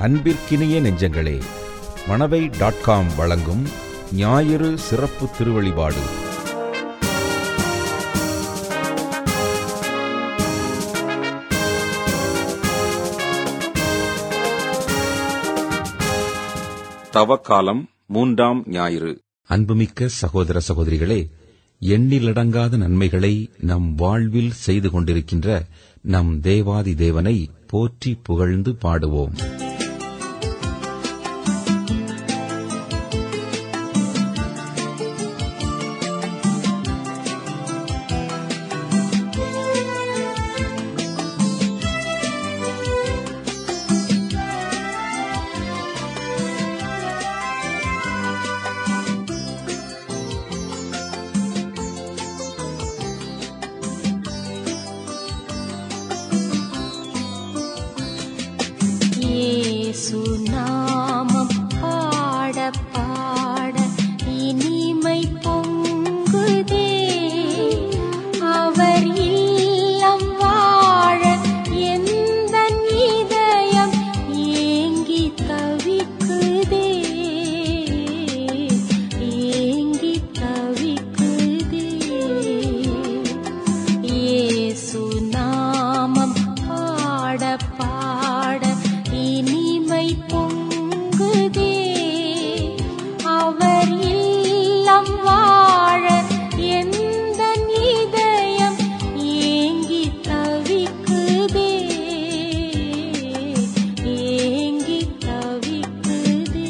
அன்பிற்கினிய நெஞ்சங்களே Manavai dot com வழங்கும் ஞாயிறு சிறப்பு திருவழிபாடு தவக்காலம் மூன்றாம் ஞாயிறு அன்புமிக்க சகோதர சகோதரிகளே எண்ணிலடங்காத நன்மைகளை நம் வாழ்வில் செய்து கொண்டிருக்கின்ற நம் தேவாதி தேவனை போற்றி புகழ்ந்து பாடுவோம் இயேசு நாமம் பாட பாட இனிமை பொங்குதே அவர் இல்லம் வாழ எந்த இதயம் ஏங்கி தவிக்குதே ஏங்கி தவிக்குதே இயேசு நாமம் பாட பாட இனிமை பொங்குதே அவர் இல்லம் வாழ எந்த இதயம் ஏங்கி தவிக்குதே ஏங்கி தவிக்குதே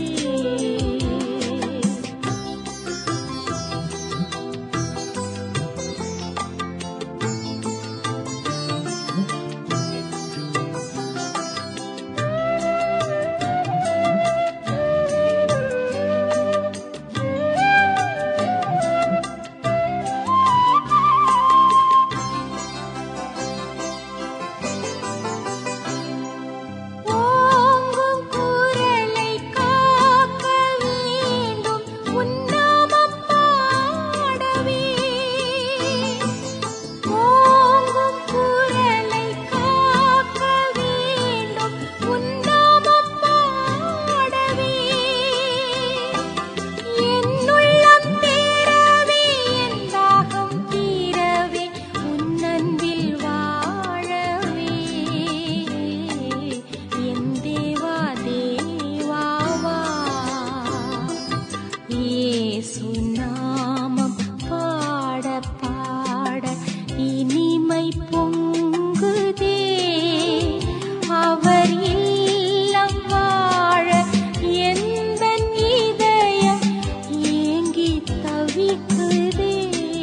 ஓங்கும் குரலை காக்க வேண்டும் உன்னாமம் பாடவே ஓங்கும் குரலை காக்க வேண்டும் உன்னாமம் பாடவே என்னுள்ளம் தேரவே என் தாகம் தீரவே உன்னன்பில் வாழவே என் தேவா தேவாவா இயேசு நாமம் பாட பாட இனிமை பொங்குதே அவர் இல்லம் வாழ எந்த இதயம் ஏங்கி தவிக்குதே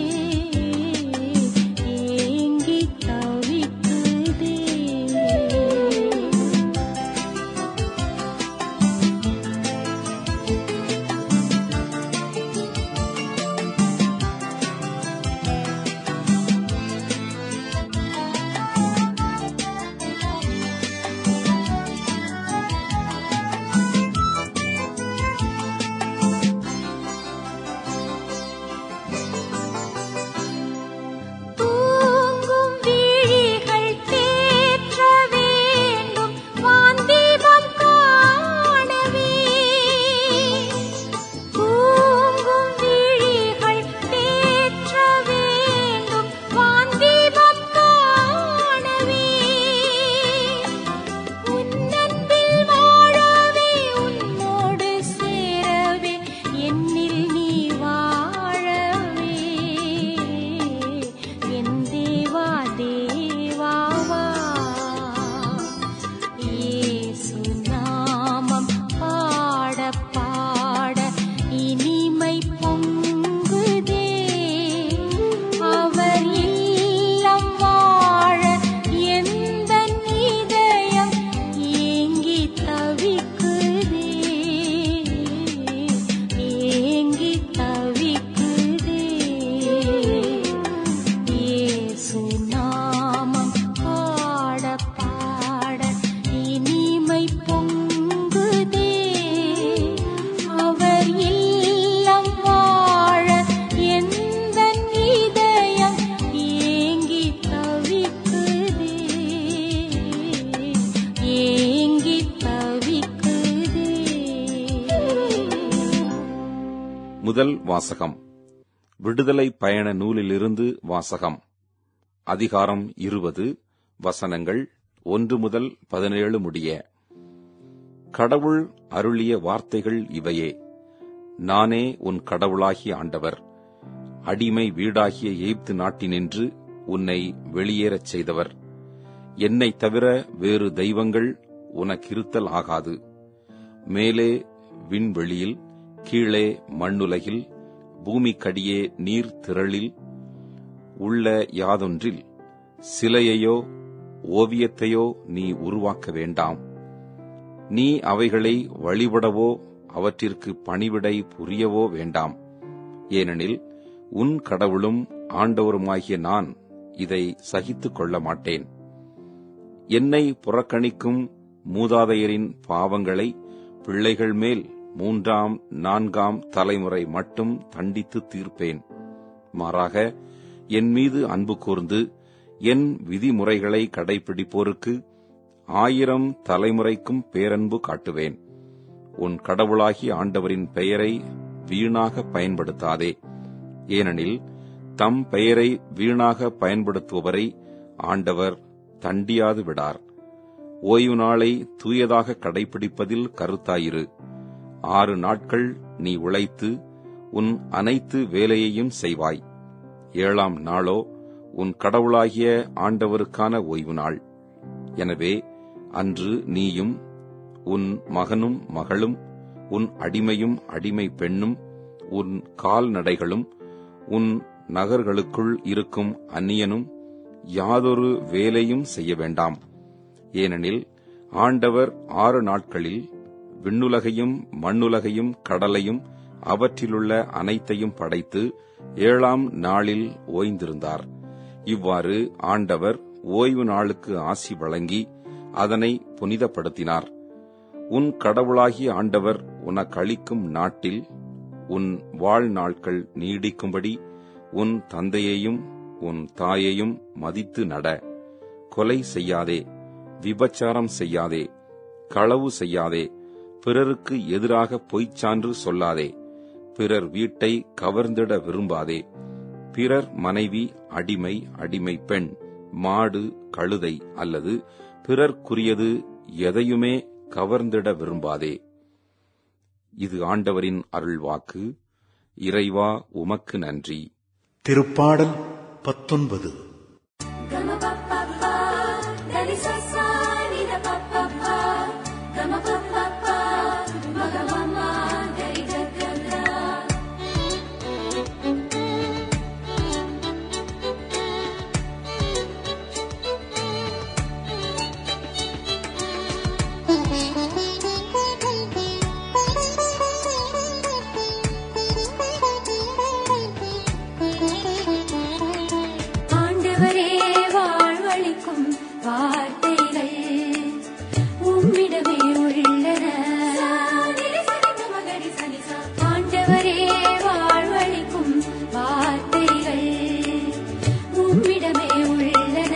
ஏங்கி தவிக்குதே முதல் வாசகம் விடுதலை பயண நூலிலிருந்து வாசகம் அதிகாரம் இருபது வசனங்கள் ஒன்று முதல் பதினேழு முடிய கடவுள் அருளிய வார்த்தைகள் இவையே நானே உன் கடவுளாகிய ஆண்டவர் அடிமை வீடாகிய எகிப்து நாட்டினின்று உன்னை வெளியேறச் செய்தவர் என்னைத் தவிர வேறு தெய்வங்கள் உனக்கிருத்தல் ஆகாது மேலே விண்வெளியில் கீழே மண்ணுலகில் பூமிக்கடியே நீர் திரளில் உள்ள யாதொன்றில் சிலையையோ ஓவியத்தையோ நீ உருவாக்க வேண்டாம் நீ அவைகளை வழிபடவோ அவற்றிற்கு பணிவிடை புரியவோ வேண்டாம் ஏனெனில் உன் கடவுளும் ஆண்டவருமாகிய நான் இதை சகித்துக் கொள்ள மாட்டேன் என்னை புறக்கணிக்கும் மூதாதையரின் பாவங்களை பிள்ளைகள் மேல் மூன்றாம் நான்காம் தலைமுறை மட்டும் தண்டித்து தீர்ப்பேன் மாறாக என் மீது அன்பு கூர்ந்து என் விதிமுறைகளை கடைபிடிப்போருக்கு ஆயிரம் தலைமுறைக்கும் பேரன்பு காட்டுவேன் உன் கடவுளாகிய ஆண்டவரின் பெயரை வீணாக பயன்படுத்தாதே ஏனெனில் தம் பெயரை வீணாக பயன்படுத்துபவரை ஆண்டவர் தண்டியாது விடார் ஓய்வு நாளை தூயதாக கடைபிடிப்பதில் கருத்தாயிரு ஆறு நாட்கள் நீ உழைத்து உன் அனைத்து வேலையையும் செய்வாய் ஏழாம் நாளோ உன் கடவுளாகிய ஆண்டவருக்கான ஓய்வு நாள் எனவே அன்று நீயும் உன் மகனும் மகளும் உன் அடிமையும் அடிமை பெண்ணும் உன் கால்நடைகளும் உன் நகர்களுக்குள் இருக்கும் அந்நியனும் யாதொரு வேலையும் செய்ய வேண்டாம் ஏனெனில் ஆண்டவர் ஆறு நாட்களில் விண்ணுலகையும் மண்ணுலகையும் கடலையும் அவற்றிலுள்ள அனைத்தையும் படைத்து ஏழாம் நாளில் ஓய்ந்திருந்தார் இவ்வாறு ஆண்டவர் ஓய்வு நாளுக்கு ஆசி வழங்கி அதனை புனிதப்படுத்தினார் உன் கடவுளாகிய ஆண்டவர் உனக்களிக்கும் நாட்டில் உன் வாழ்நாட்கள் நீடிக்கும்படி உன் தந்தையையும் உன் தாயையும் மதித்து நட கொலை செய்யாதே விபச்சாரம் செய்யாதே களவு செய்யாதே பிறருக்கு எதிராக பொய்ச்சான்று சொல்லாதே பிறர் வீட்டை கவர்ந்திட விரும்பாதே பிறர் மனைவி அடிமை அடிமை பெண் மாடு கழுதை அல்லது பிறர்க்குரியது எதையுமே கவர்ந்திட விரும்பாதே இது ஆண்டவரின் அருள்வாக்கு இறைவா உமக்கு நன்றி திருப்பாடல் பத்தொன்பது Gama pa pa pa, dari sa sa ni da pa pa pa. Gama pa pa pa, maga mama dari ga ga ga. ஆண்டவரே வாழ்வளிக்கும் வார்த்தைகள் உம்மிடமே உள்ளன ஆண்டவரே வாழ்வளிக்கும் வார்த்தைகள் உம்மிடமே உள்ளன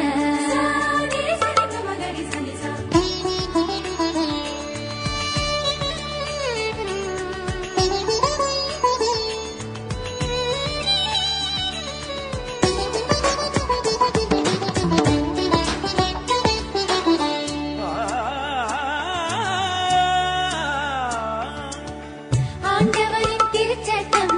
ஆண்டவரின் திருச்சட்டம்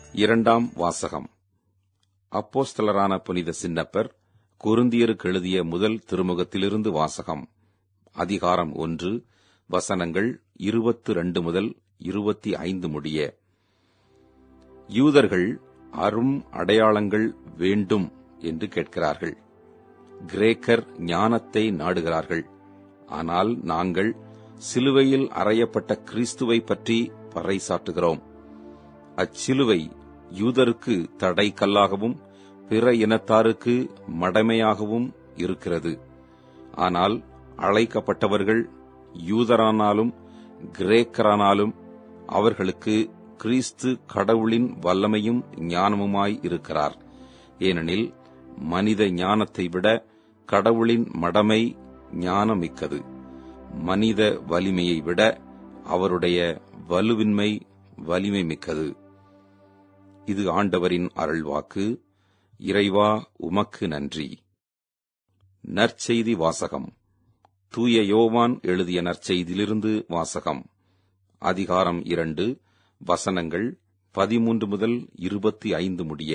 இரண்டாம் வாசகம் அப்போஸ்தலரான புனித சின்னப்பர் குருந்தியருக்கு எழுதிய முதல் திருமுகத்திலிருந்து வாசகம் அதிகாரம் ஒன்று வசனங்கள் இருபத்து ரெண்டு முதல் இருபத்தி ஐந்து முடிய யூதர்கள் அரும் அடையாளங்கள் வேண்டும் என்று கேட்கிறார்கள் கிரேக்கர் ஞானத்தை நாடுகிறார்கள் ஆனால் நாங்கள் சிலுவையில் அறையப்பட்ட கிறிஸ்துவை பற்றி பறைசாற்றுகிறோம் அச்சிலுவை யூதருக்கு தடை கல்லாகவும் பிற இனத்தாருக்கு மடமையாகவும் இருக்கிறது ஆனால் அழைக்கப்பட்டவர்கள் யூதரானாலும் கிரேக்கரானாலும் அவர்களுக்கு கிறிஸ்து கடவுளின் வல்லமையும் ஞானமுமாய் இருக்கிறார் ஏனெனில் மனித ஞானத்தை விட கடவுளின் மடமை ஞானமிக்கது மனித வலிமையை விட அவருடைய வலுவின்மை வலிமை மிக்கது இது ஆண்டவரின் அருள்வாக்கு இறைவா உமக்கு நன்றி நற்செய்தி வாசகம் தூய யோவான் எழுதிய நற்செய்தியிலிருந்து வாசகம் அதிகாரம் இரண்டு வசனங்கள் பதிமூன்று முதல் இருபத்தி ஐந்து முடிய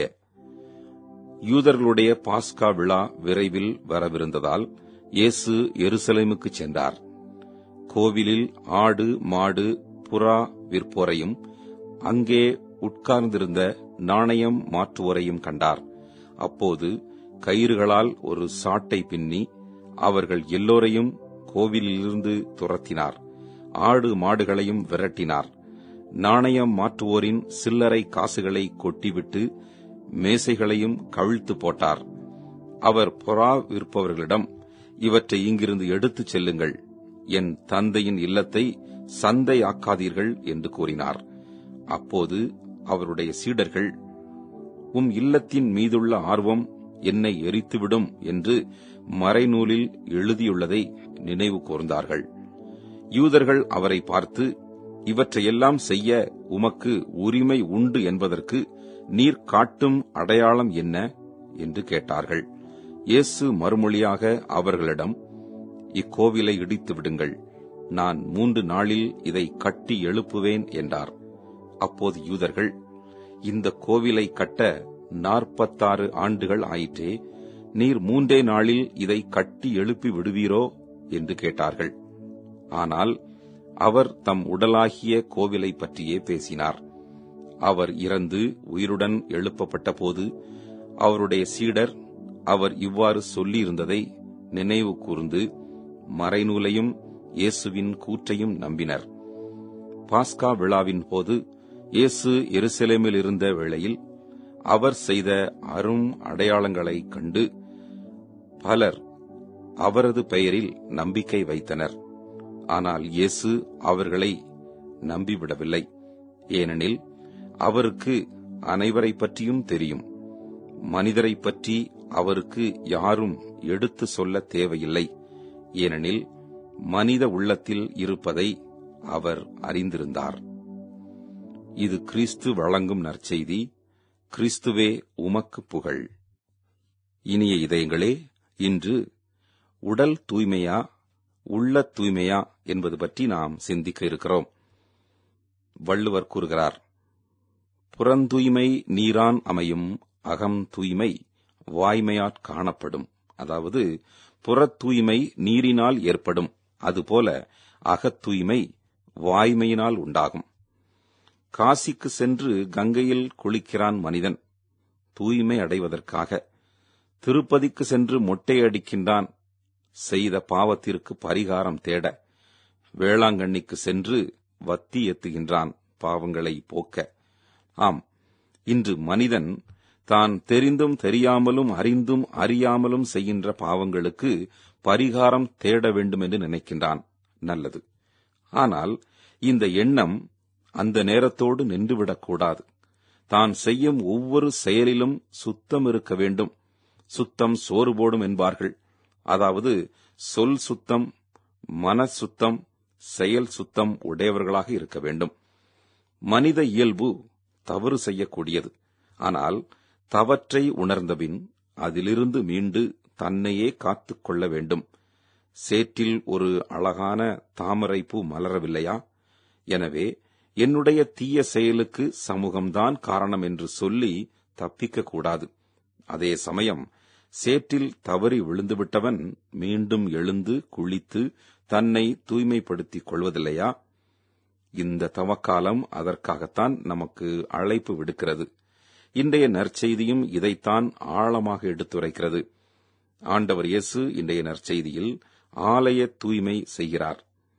யூதர்களுடைய பாஸ்கா விழா விரைவில் வரவிருந்ததால் இயேசு எருசலேமுக்கு சென்றார் கோவிலில் ஆடு மாடு புறா விற்போரையும் அங்கே உட்கார்ந்திருந்த நாணயம் மாற்றுவோரையும் கண்டார் அப்போது கயிறுகளால் ஒரு சாட்டை பின்னி அவர்கள் எல்லோரையும் கோவிலிலிருந்து துரத்தினார் ஆடு மாடுகளையும் விரட்டினார் நாணயம் மாற்றுவோரின் சில்லறை காசுகளை கொட்டிவிட்டு மேசைகளையும் கவிழ்த்து போட்டார் அவர் புறா விற்பவர்களிடம் இவற்றை இங்கிருந்து எடுத்துச் செல்லுங்கள் என் தந்தையின் இல்லத்தை சந்தை ஆக்காதீர்கள் என்று கூறினார் அப்போது அவருடைய சீடர்கள் உம் இல்லத்தின் மீதுள்ள ஆர்வம் என்னை எரித்துவிடும் என்று மறைநூலில் எழுதியுள்ளதை நினைவு கூர்ந்தார்கள் யூதர்கள் அவரை பார்த்து இவற்றையெல்லாம் செய்ய உமக்கு உரிமை உண்டு என்பதற்கு நீர் காட்டும் அடையாளம் என்ன என்று கேட்டார்கள் இயேசு மறுமொழியாக அவர்களிடம் இக்கோவிலை இடித்து விடுங்கள் நான் மூன்று நாளில் இதை கட்டி எழுப்புவேன் என்றார் அப்போது யூதர்கள் இந்த கோவிலை கட்ட நாற்பத்தாறு ஆண்டுகள் ஆயிற்றே நீர் மூன்றே நாளில் இதை கட்டி எழுப்பி விடுவீரோ என்று கேட்டார்கள் ஆனால் அவர் தம் உடலாகிய கோவிலை பற்றியே பேசினார் அவர் இறந்து உயிருடன் எழுப்பப்பட்ட போது அவருடைய சீடர் அவர் இவ்வாறு சொல்லியிருந்ததை நினைவு கூர்ந்து மறைநூலையும் இயேசுவின் கூற்றையும் நம்பினர் பாஸ்கா விழாவின் போது இயேசு எருசலேமில் இருந்த வேளையில் அவர் செய்த அரும் அடையாளங்களைக் கண்டு பலர் அவரது பெயரில் நம்பிக்கை வைத்தனர் ஆனால் இயேசு அவர்களை நம்பிவிடவில்லை ஏனெனில் அவருக்கு அனைவரை பற்றியும் தெரியும் மனிதரை பற்றி அவருக்கு யாரும் எடுத்து சொல்ல தேவையில்லை ஏனெனில் மனித உள்ளத்தில் இருப்பதை அவர் அறிந்திருந்தார் இது கிறிஸ்து வழங்கும் நற்செய்தி கிறிஸ்துவே உமக்கு புகழ் இனிய இதயங்களே இன்று உடல் தூய்மையா உள்ள தூய்மையா என்பது பற்றி நாம் சிந்திக்க இருக்கிறோம் வள்ளுவர் கூறுகிறார் புறந்தூய்மை நீரான் அமையும் அகம் தூய்மை வாய்மையாற் காணப்படும் அதாவது புறத் தூய்மை நீரினால் ஏற்படும் அதுபோல அகத் தூய்மை வாய்மையினால் உண்டாகும் காசிக்கு சென்று கங்கையில் குளிக்கிறான் மனிதன் தூய்மை அடைவதற்காக திருப்பதிக்கு சென்று மொட்டையடிக்கின்றான் செய்த பாவத்திற்கு பரிகாரம் தேட வேளாங்கண்ணிக்கு சென்று வத்தி எத்துகின்றான் பாவங்களை போக்க ஆம் இன்று மனிதன் தான் தெரிந்தும் தெரியாமலும் அறிந்தும் அறியாமலும் செய்கின்ற பாவங்களுக்கு பரிகாரம் தேட வேண்டும் என்று நினைக்கின்றான் நல்லது ஆனால் இந்த எண்ணம் அந்த நேரத்தோடு நின்றுவிடக்கூடாது தான் செய்யும் ஒவ்வொரு செயலிலும் சுத்தம் இருக்க வேண்டும் சுத்தம் சோறு போடும் என்பார்கள் அதாவது சொல் சுத்தம் மன சுத்தம் செயல் சுத்தம் உடையவர்களாக இருக்க வேண்டும் மனித இயல்பு தவறு செய்யக்கூடியது ஆனால் தவற்றை உணர்ந்தபின் அதிலிருந்து மீண்டு தன்னையே காத்துக் கொள்ள வேண்டும் சேற்றில் ஒரு அழகான தாமரை பூ மலரவில்லையா எனவே என்னுடைய தீய செயலுக்கு சமூகம்தான் காரணம் என்று சொல்லி தப்பிக்க கூடாது அதே சமயம் சேற்றில் தவறி விழுந்துவிட்டவன் மீண்டும் எழுந்து குளித்து தன்னை தூய்மைப்படுத்திக் கொள்வதில்லையா இந்த தவக்காலம் அதற்காகத்தான் நமக்கு அழைப்பு விடுக்கிறது இன்றைய நற்செய்தியும் இதைத்தான் ஆழமாக எடுத்துரைக்கிறது ஆண்டவர் இயேசு இன்றைய நற்செய்தியில் ஆலய தூய்மை செய்கிறார்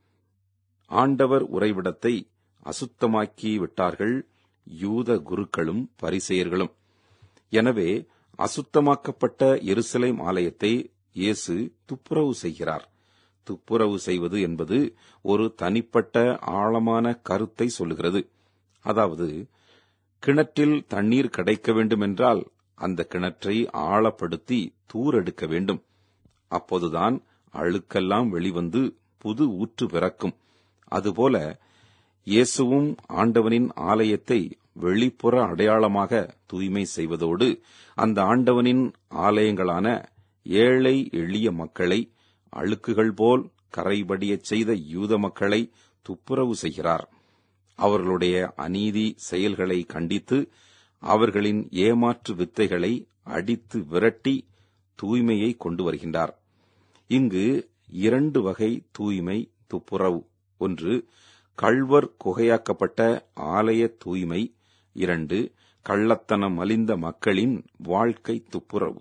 ஆண்டவர் உறைவிடத்தை அசுத்தமாக்கி விட்டார்கள் யூத குருக்களும் பரிசெயர்களும் எனவே அசுத்தமாக்கப்பட்ட எருசலேம் ஆலயத்தை இயேசு துப்புரவு செய்கிறார் துப்புரவு செய்வது என்பது ஒரு தனிப்பட்ட ஆழமான கருத்தை சொல்லுகிறது அதாவது கிணற்றில் தண்ணீர் கிடைக்க வேண்டுமென்றால் அந்த கிணற்றை ஆழப்படுத்தி தூரெடுக்க வேண்டும் அப்போதுதான் அழுக்கெல்லாம் வெளிவந்து புது ஊற்று பிறக்கும் அதுபோல இயேசுவும் ஆண்டவனின் ஆலயத்தை வெளிப்புற அடையாளமாக தூய்மை செய்வதோடு அந்த ஆண்டவனின் ஆலயங்களான ஏழை எளிய மக்களை அழுக்குகள் போல் கரைபடியச் செய்த யூத மக்களை துப்புரவு செய்கிறார் அவர்களுடைய அநீதி செயல்களை கண்டித்து அவர்களின் ஏமாற்று வித்தைகளை அடித்து விரட்டி தூய்மையை கொண்டு வருகின்றார் இங்கு இரண்டு வகை தூய்மை துப்புரவு ஒன்று கள்வர் குகையாக்கப்பட்ட ஆலய தூய்மை இரண்டு கள்ளத்தனம் அலிந்த மக்களின் வாழ்க்கை துப்புரவு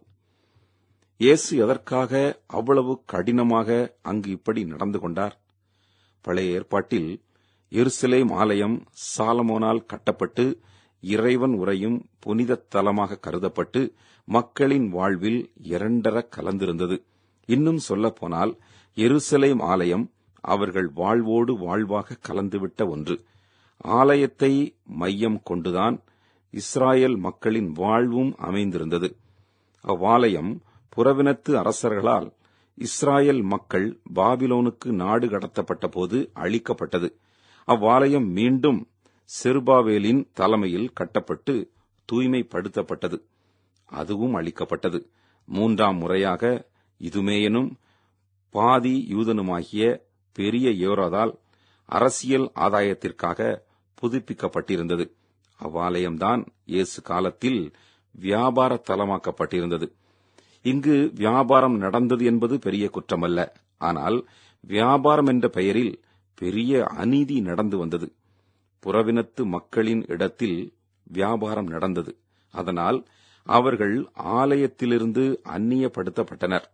இயேசு எதற்காக அவ்வளவு கடினமாக அங்கு இப்படி நடந்து கொண்டார் பழைய ஏற்பாட்டில் எருசலேம் ஆலயம் சாலமோனால் கட்டப்பட்டு இறைவன் உரையும் புனித தலமாக கருதப்பட்டு மக்களின் வாழ்வில் இரண்டர கலந்திருந்தது இன்னும் சொல்லப்போனால் எருசலேம் ஆலயம் அவர்கள் வாழ்வோடு வாழ்வாக கலந்துவிட்ட ஒன்று ஆலயத்தை மையம் கொண்டுதான் இஸ்ராயல் மக்களின் வாழ்வும் அமைந்திருந்தது அவ்வாலயம் புறவினத்து அரசர்களால் இஸ்ராயல் மக்கள் பாபிலோனுக்கு நாடு கடத்தப்பட்ட போது அழிக்கப்பட்டது அவ்வாலயம் மீண்டும் செருபாவேலின் தலைமையில் கட்டப்பட்டு தூய்மைப்படுத்தப்பட்டது அதுவும் அளிக்கப்பட்டது மூன்றாம் முறையாக இதுமேயனும் பாதி யூதனுமாகிய பெரிய யோராதால் அரசியல் ஆதாயத்திற்காக புதுப்பிக்கப்பட்டிருந்தது அவ்வாலயம்தான் இயேசு காலத்தில் வியாபார தலமாக்கப்பட்டிருந்தது இங்கு வியாபாரம் நடந்தது என்பது பெரிய குற்றமல்ல ஆனால் வியாபாரம் என்ற பெயரில் பெரிய அநீதி நடந்து வந்தது புறவினத்து மக்களின் இடத்தில் வியாபாரம் நடந்தது அதனால் அவர்கள் ஆலயத்திலிருந்து அந்நியப்படுத்தப்பட்டனர்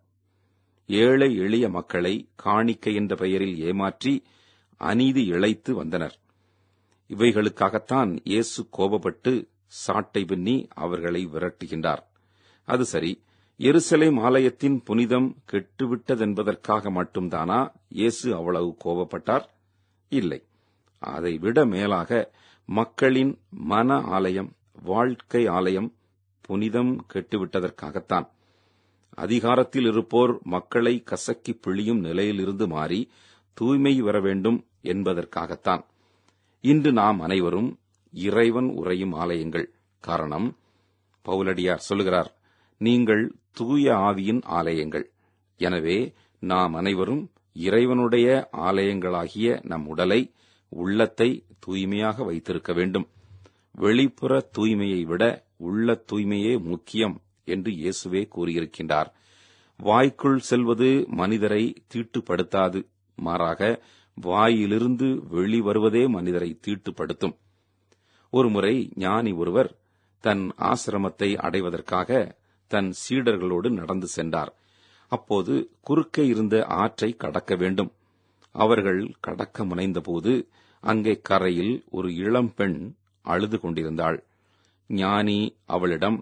ஏழை எளிய மக்களை காணிக்கை என்ற பெயரில் ஏமாற்றி அநீதி இழைத்து வந்தனர் இவைகளுக்காகத்தான் இயேசு கோபப்பட்டு சாட்டை பின்னி அவர்களை விரட்டுகின்றார் அது சரி எருசலேம் ஆலயத்தின் புனிதம் கெட்டுவிட்டதென்பதற்காக மட்டும்தானா இயேசு அவ்வளவு கோபப்பட்டார் இல்லை அதை விட மேலாக மக்களின் மன ஆலயம் வாழ்க்கை ஆலயம் புனிதம் கெட்டுவிட்டதற்காகத்தான் அதிகாரத்தில் இருப்போர் மக்களை கசக்கி பிழியும் நிலையிலிருந்து மாறி தூய்மை வர வேண்டும் என்பதற்காகத்தான் இன்று நாம் அனைவரும் இறைவன் உறையும் ஆலயங்கள் காரணம் பவுலடியார் சொல்லுகிறார் நீங்கள் தூய ஆவியின் ஆலயங்கள் எனவே நாம் அனைவரும் இறைவனுடைய ஆலயங்களாகிய நம் உடலை உள்ளத்தை தூய்மையாக வைத்திருக்க வேண்டும் வெளிப்புற தூய்மையை விட உள்ள தூய்மையே முக்கியம் என்று இயேசுவே கூறியிருக்கின்றார் வாய்க்குள் செல்வது மனிதரை தீட்டுப்படுத்தாது மாறாக வாயிலிருந்து வெளிவருவதே மனிதரை தீட்டுப்படுத்தும் ஒருமுறை ஞானி ஒருவர் தன் ஆசிரமத்தை அடைவதற்காக தன் சீடர்களோடு நடந்து சென்றார் அப்போது குறுக்கே இருந்த ஆற்றை கடக்க வேண்டும் அவர்கள் கடக்க முனைந்தபோது அங்கே கரையில் ஒரு இளம் பெண் அழுது கொண்டிருந்தாள் ஞானி அவளிடம்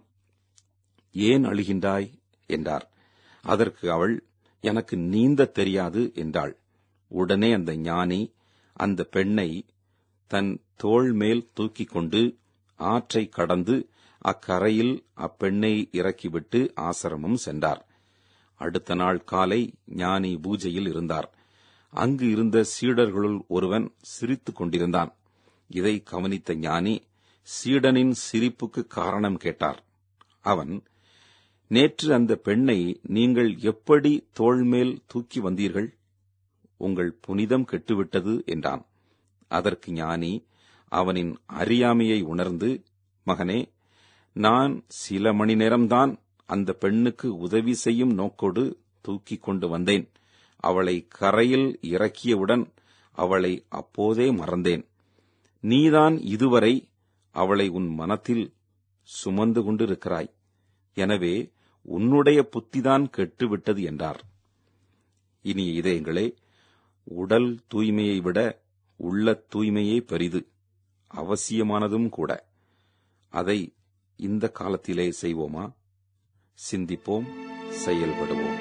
ஏன் அழுகின்றாய் என்றார் அதற்கு அவள் எனக்கு நீந்த தெரியாது என்றாள் உடனே அந்த ஞானி அந்த பெண்ணை தன் தோள் மேல் தூக்கிக் கொண்டு ஆற்றை கடந்து அக்கரையில் அப்பெண்ணை இறக்கிவிட்டு ஆசிரமம் சென்றார் அடுத்த நாள் காலை ஞானி பூஜையில் இருந்தார் அங்கு இருந்த சீடர்களுள் ஒருவன் சிரித்துக் கொண்டிருந்தான் இதை கவனித்த ஞானி சீடனின் சிரிப்புக்கு காரணம் கேட்டார் அவன் நேற்று அந்த பெண்ணை நீங்கள் எப்படி தோள்மேல் தூக்கி வந்தீர்கள் உங்கள் புனிதம் கெட்டுவிட்டது என்றான் அதற்கு ஞானி அவனின் அறியாமையை உணர்ந்து மகனே நான் சில மணி நேரம்தான் அந்த பெண்ணுக்கு உதவி செய்யும் நோக்கோடு தூக்கிக் கொண்டு வந்தேன் அவளை கரையில் இறக்கியவுடன் அவளை அப்போதே மறந்தேன் நீதான் இதுவரை அவளை உன் மனத்தில் சுமந்து கொண்டிருக்கிறாய் எனவே உன்னுடைய புத்திதான் கெட்டுவிட்டது என்றார் இனி இதயங்களே உடல் தூய்மையை விட உள்ள தூய்மையே பெரிது அவசியமானதும் கூட அதை இந்த காலத்திலே செய்வோமா சிந்திப்போம் செயல்படுவோம்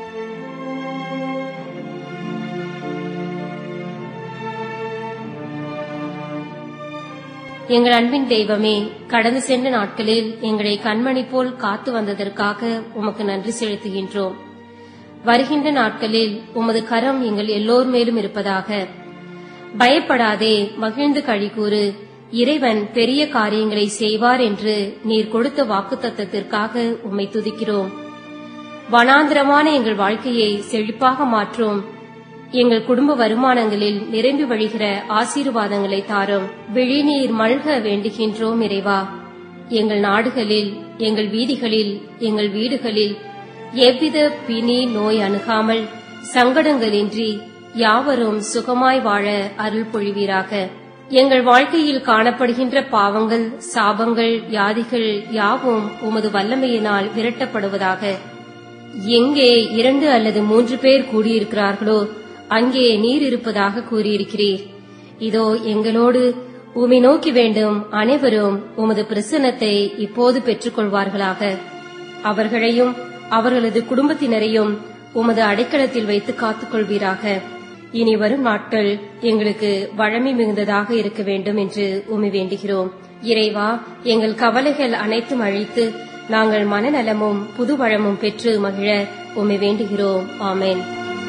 எங்கள் அன்பின் தெய்வமே கடந்து சென்ற நாட்களில் எங்களை கண்மணி போல் காத்து வந்ததற்காக உமக்கு நன்றி செலுத்துகின்றோம் வருகின்ற நாட்களில் உமது கரம் எங்கள் எல்லோர் மேலும் இருப்பதாக பயப்படாதே மகிழ்ந்து கழிகூறு இறைவன் பெரிய காரியங்களை செய்வார் என்று நீர் கொடுத்த வாக்குத்தத்தத்திற்காக உம்மை துதிக்கிறோம் வனாந்திரமான எங்கள் வாழ்க்கையை செழிப்பாக மாற்றும் எங்கள் குடும்ப வருமானங்களில் நிரம்பி வழிகிற ஆசீர்வாதங்களை தாரும் விழிநீர் மல்க வேண்டுகின்றோம் இறைவா எங்கள் நாடுகளில் எங்கள் வீதிகளில் எங்கள் வீடுகளில் எவ்வித பிணி நோய் அணுகாமல் சங்கடங்களின்றி யாவரும் சுகமாய் வாழ அருள் பொழிவீராக எங்கள் வாழ்க்கையில் காணப்படுகின்ற பாவங்கள் சாபங்கள் வியாதிகள் யாவும் உமது வல்லமையினால் விரட்டப்படுவதாக எங்கே இரண்டு அல்லது மூன்று பேர் கூடியிருக்கிறார்களோ அங்கே நீர் இருப்பதாக கூறியிருக்கிறீர் இதோ எங்களோடு உமை நோக்கி வேண்டும் அனைவரும் உமது பிரசன்னத்தை இப்போது பெற்றுக்கொள்வார்களாக அவர்களையும் அவர்களது குடும்பத்தினரையும் உமது அடைக்கலத்தில் வைத்து காத்துக்கொள்வீராக இனி வரும் நாட்கள் எங்களுக்கு வழமை மிகுந்ததாக இருக்க வேண்டும் என்று உமை வேண்டுகிறோம் இறைவா எங்கள் கவலைகள் அனைத்தும் அழித்து நாங்கள் மனநலமும் புது வளமும் பெற்று மகிழ உமை வேண்டுகிறோம் ஆமென்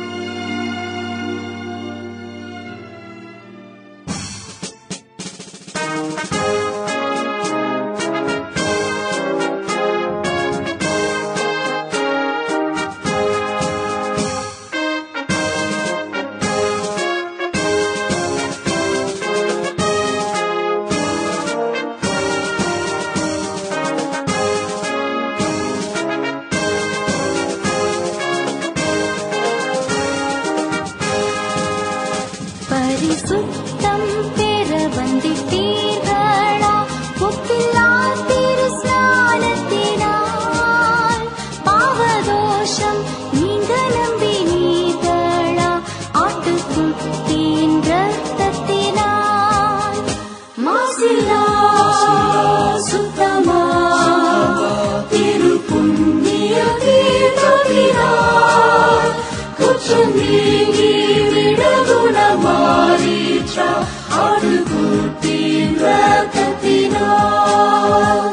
பரிசுத்தம் பெற வந்திட்டீர்களா ஒப்பில்லா திரு ஸ்நானத்தினால் பாவதோஷம் நீங்க நம்பினீர்களா ஆட்டுக்குட்டின் ரத்தத்தினால் மாசிலா சுத்தமா திரு புண்ணிய தீர்த்தத்தினால் குற்றம் நீங்கி விடகுணமாறீற்றா ஆடுகுட்டின் ரத்தத்தினால்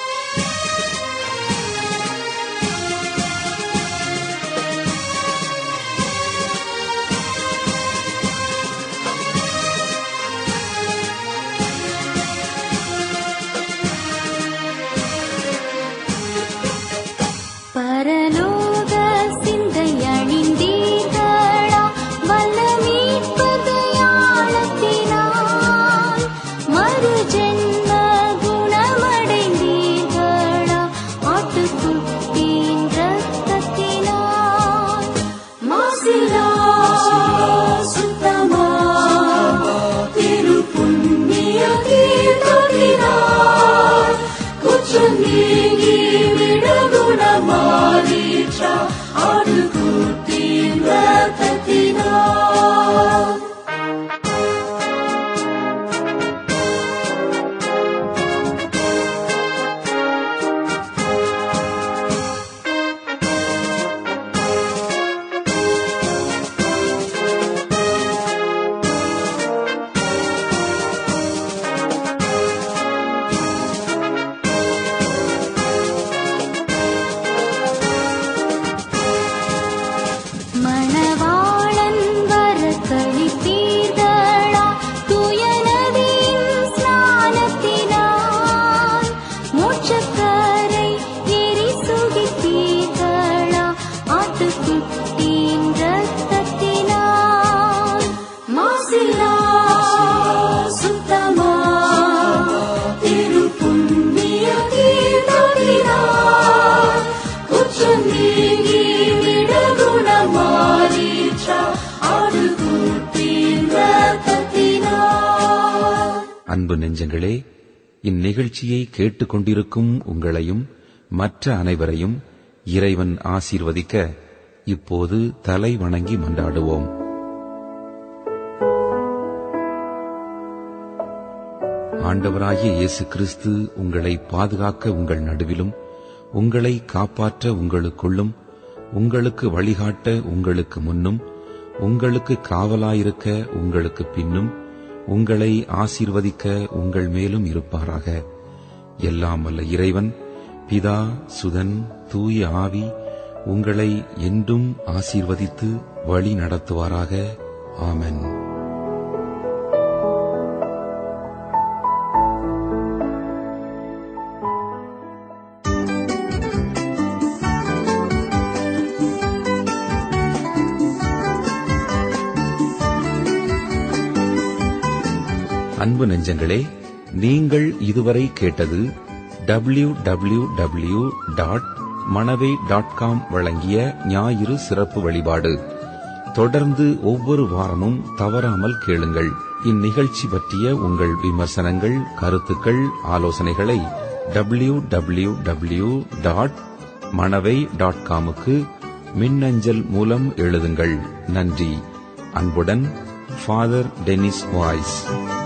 பரலோக சிந்தை அணிந்தீர்களா வல்ல மீட்பதையாளத்தினால் மறு ஜென்ம குணமடைந்தீர்களா ஆட்டுக்குட்டின் ரத்தத்தினால் மாசிலா சுத்தமா திரு புண்ணிய தீர்த்தத்தினால் குற்றம் நீங்கி விடகுணமாறீற்றா ஆடுகுட்டின் ரத்தத்தினால் அன்பு நெஞ்சங்களே இந்நிகழ்ச்சியை கேட்டுக்கொண்டிருக்கும் உங்களையும் மற்ற அனைவரையும் இறைவன் ஆசீர்வதிக்க இப்போது தலை வணங்கி மன்றாடுவோம் ஆண்டவராகிய இயேசு கிறிஸ்து உங்களை பாதுகாக்க உங்கள் நடுவிலும் உங்களை காப்பாற்ற உங்களுக்குள்ளும் உங்களுக்கு வழிகாட்ட உங்களுக்கு முன்னும் உங்களுக்கு காவலாயிருக்க உங்களுக்கு பின்னும் உங்களை ஆசீர்வதிக்க உங்கள் மேலும் இருப்பாராக எல்லாம் வல்ல இறைவன் பிதா சுதன் தூய ஆவி உங்களை என்றும் ஆசீர்வதித்து வழி நடத்துவாராக ஆமென் அன்பு நெஞ்சங்களே நீங்கள் இதுவரை கேட்டது W W W dot Manavai dot com வழங்கிய ஞாயிறு சிறப்பு வழிபாடு தொடர்ந்து ஒவ்வொரு வாரமும் தவறாமல் கேளுங்கள் இந்நிகழ்ச்சி பற்றிய உங்கள் விமர்சனங்கள் கருத்துக்கள் ஆலோசனைகளை W W W dot Manavai dot காமுக்கு மின்னஞ்சல் மூலம் எழுதுங்கள் நன்றி அன்புடன் ஃபாதர் டெனிஸ் வாய்ஸ்